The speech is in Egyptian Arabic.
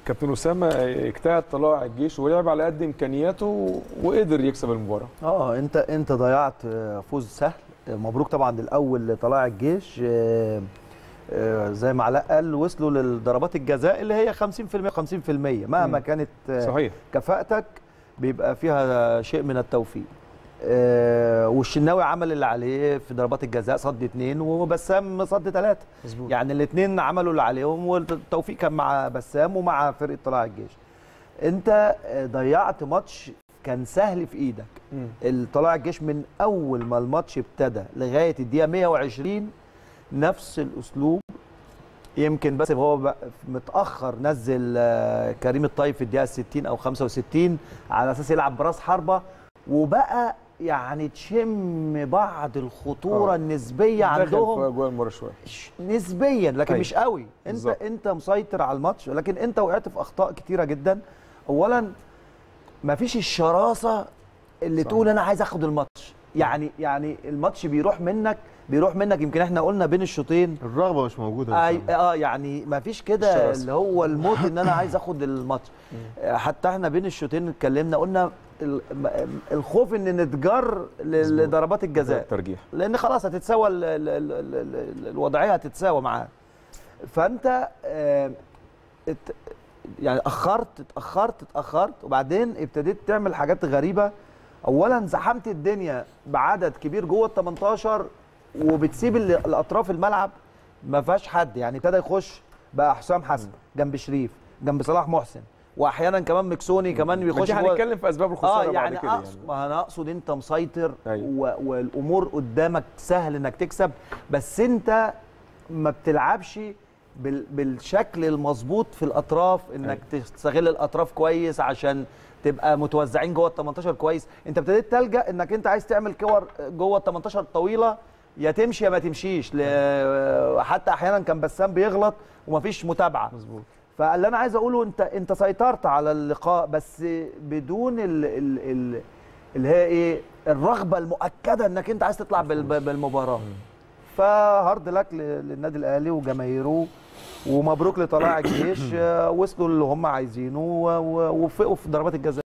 كابتن اسامه اجتهد طلائع الجيش ولعب على قد امكانياته وقدر يكسب المباراه اه انت انت ضيعت آه، فوز سهل آه، مبروك طبعا الاول لطلائع الجيش آه، آه، زي ما علاء قال وصلوا للضربات الجزاء اللي هي 50% 50% مهما مم. كانت آه، صحيح كفاءتك بيبقى فيها شيء من التوفيق آه، والشناوي عمل اللي عليه في ضربات الجزاء صد اثنين وبسام صد ثلاثه مظبوط يعني الاثنين عملوا اللي عليهم والتوفيق كان مع بسام ومع فرقه طلائع الجيش انت آه، ضيعت ماتش كان سهل في ايدك مم. الطلائع الجيش من اول ما الماتش ابتدى لغايه الدقيقه 120 نفس الاسلوب يمكن بس هو بقى متاخر نزل آه، كريم الطيب في الدقيقه 60 او 65 على اساس يلعب براس حربه وبقى يعني تشم بعض الخطوره آه. النسبيه دخل عندهم في اجواء المباراه شويه ش- نسبيا لكن أيوة. مش قوي انت بالظبط. انت مسيطر على الماتش لكن انت وقعت في اخطاء كتيره جدا اولا ما فيش الشراسه اللي صح. تقول انا عايز اخد الماتش يعني يعني الماتش بيروح منك بيروح منك يمكن احنا قلنا بين الشوطين الرغبه مش موجوده أي اه يعني ما فيش كده الشراسة. اللي هو الموت ان انا عايز اخد الماتش آه، حتى احنا بين الشوطين اتكلمنا قلنا ال- م- الخوف ان نتجر ل- مظبوط. لضربات الجزاء الترجيح لان خلاص هتتساوى ال- ال- ال- ال- ال- الوضعيه هتتساوى معاه فانت آه، ات- يعني اخرت اتاخرت اتاخرت وبعدين ابتديت تعمل حاجات غريبه اولا زحمت الدنيا بعدد كبير جوه ال 18 وبتسيب ال- الاطراف الملعب ما فيهاش حد يعني ابتدى يخش بقى حسام حسن جنب شريف جنب صلاح محسن واحيانا كمان مكسوني كمان ما بيخش دي جوه هنتكلم في اسباب الخساره اه بعد يعني كده أقصد ما انا اقصد انت مسيطر أيوة. و... والامور قدامك سهل انك تكسب بس انت ما بتلعبش بال... بالشكل المظبوط في الاطراف انك تستغل الاطراف كويس عشان تبقى متوزعين جوه ال 18 كويس انت ابتديت تلجا انك انت عايز تعمل كور جوه ال 18 طويله يا تمشي يا ما تمشيش ل... حتى احيانا كان بسام بيغلط ومفيش متابعه مظبوط فاللي انا عايز اقوله انت انت سيطرت على اللقاء بس بدون ال ال ال اللي هي ايه الرغبه المؤكده انك انت عايز تطلع بال- بالمباراه فهارد لك ل- للنادي الاهلي وجماهيره ومبروك لطلائع الجيش آه، وصلوا اللي هم عايزينه و- و- ووفقوا في ضربات الجزاء